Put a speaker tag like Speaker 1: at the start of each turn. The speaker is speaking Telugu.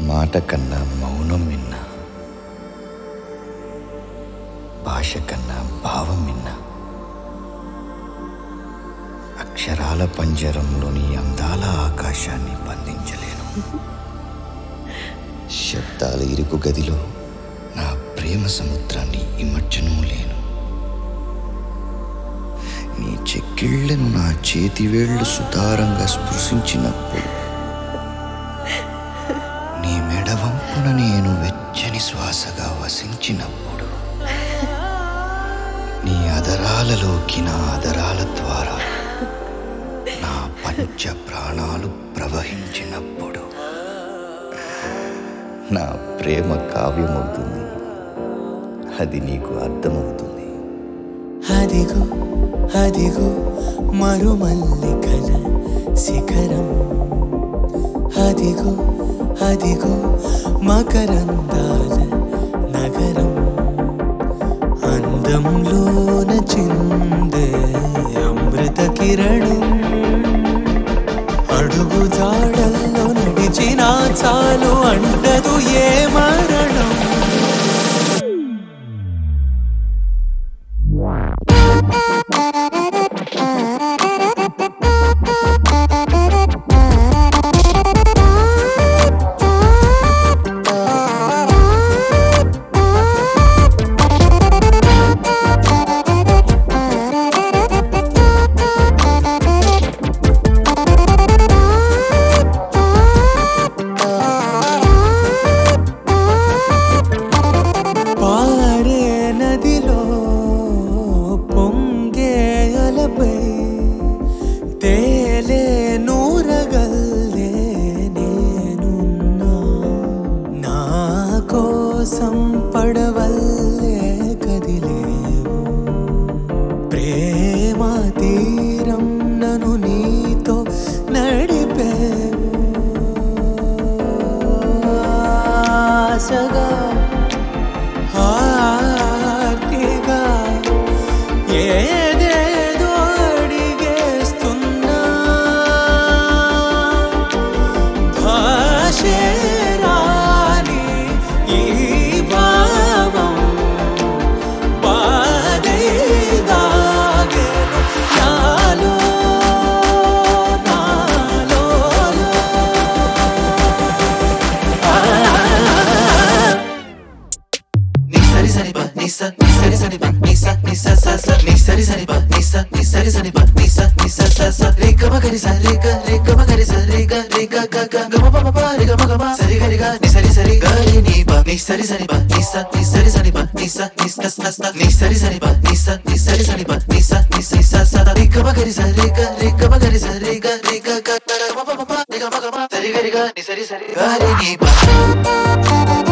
Speaker 1: మాట కన్నా మౌనం విన్నా భాష కన్నా భావం విన్నా అక్షరాల పంజరంలోని అందాల ఆకాశాన్ని బంధించలేను శబ్దాల ఇరుకు గదిలో నా ప్రేమ సముద్రాన్ని ఇమర్చను లేను నీ చెక్కిళ్లను నా చేతివేళ్లు సుతారంగా స్పృశించినప్పుడు నీ మెడవంపున నేను వెచ్చని శ్వాసగా వసించినప్పుడు నీ అదరాలలోకి నా అదరాల ద్వారా నా పంచ ప్రాణాలు ప్రవహించినప్పుడు నా ప్రేమ కావ్యమవుతుంది అది నీకు అర్థమవుతుంది
Speaker 2: అదిగో అదిగో మరుమల్లికల శిఖరం అదిగో అదిగో మకరందాల నగరం అందంలోన చిందే అమృత కిరణం అడుగు జాడల్లో నడిచినా చాలు అంటదు ఏ మరణం పారే నదిలో పొంగే అలపై తేలే నూరగల్లే నేనున్నా నా కోసం పడవల్లే కదిలేవు ప్రేమ తీరం నన్ను నీతో నడిపేవు ఆశగా హార్తిగా ఏదేదో అడిగేస్తున్నా భాషే రాని ఈ భావం బాధే దాగెను నాలో నాలో
Speaker 3: నీ సరి సరి ప నీ స నీ సరి సరి ప నీ స నీ స స స నీ సరి సరి ప నీ స నీ సరి సరి ప నీ స నీ స స స రే గ మ గ రి స రే గ రే గ మ గ రి స రే గ రే గ గ గ గ మ ప మ ప రే గ మ గ మ సరి గ రి గ ని సరి సరి గ రి ని ప నీ సరి సరి ప నీ స నీ సరి సరి ప నీ స నీ స స స నీ సరి సరి ప నీ స నీ సరి సరి ప నీ స నీ స స స రే గ మ గ రి స రే గ రే గ మ గ రి స రే గ రే గ గ గ మ ప మ ప రే గ మ గ మ సరి గ రి గ ని సరి సరి గ రి ని ప